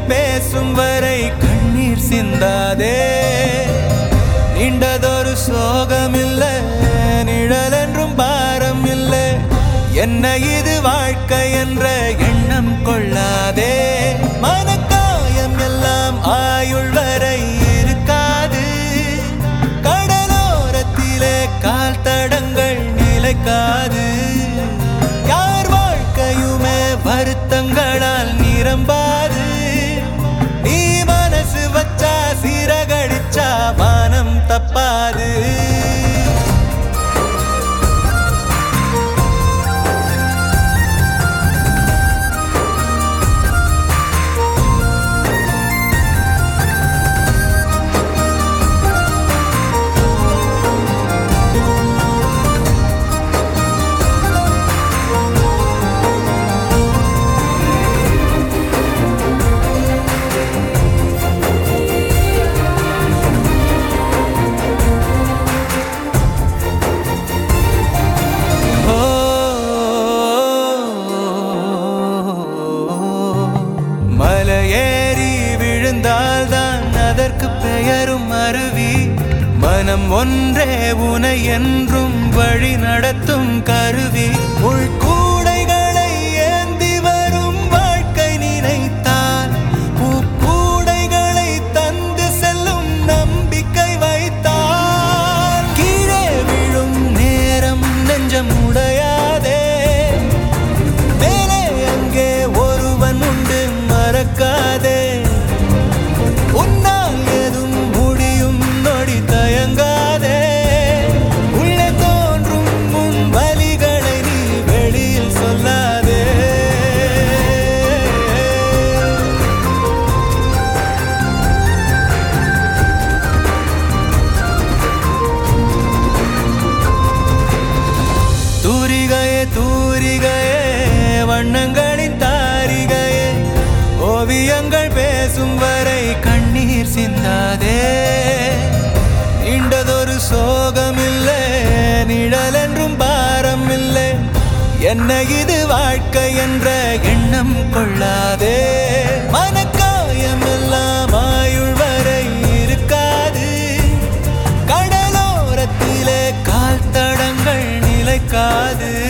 பேசும் வரை கண்ணீர் சிந்தாதே நீண்டதொரு சோகமில்ல நிழல் என்றும் பாரம் இல்லை என்ன இது வாழ்க்கை என்ற எண்ணம் கொள்ளாதே மனக்காயம் எல்லாம் ஆயுள் வரை இருக்காது கடலோரத்திலே கால் தடங்கள் நிலைக்காது யார் வாழ்க்கையுமே வருத்தங்களால் நிரம்பாது நீ மனசு வச்சா சிறகடிச்சா வானம் தப்பாது ஓ, மலையேறி விழுந்தால்தான் அதற்கு பெயரும் அருவி மனம் ஒன்றே உனை என்றும் வழி நடத்தும் கருவி உள்கூடைகளை ஏந்தி வரும் வாழ்க்கை நினைத்தால் பூக்கூடைகளை தந்து செல்லும் நம்பிக்கை வைத்தால் கீழே விழும் நேரம் நெஞ்சம் உடையாதே மேலே அங்கே ஒருவன் உண்டு மறக்காதே உன்னால் எதும் முடியும் நொடி தயங்காதே உள்ளே தோன்றும் உன் வலிகளை நீ வெளியில் சொல்லாதே தூரிகையே தூரிகையே வண்ணங்களின் தாரிகையே ஓவியங்கள் பேசும் வரை கண்ணீர் சிந்தாதே நீண்டதொரு சோகமில்லை நிழல் என்றும் பாரம் இல்லை என்ன இது வாழ்க்கை என்ற எண்ணம் கொள்ளாதே மனக்காயம் எல்லாம் ஆயுள் வரை இருக்காது கடலோரத்திலே கால் தடங்கள் நிலைக்காது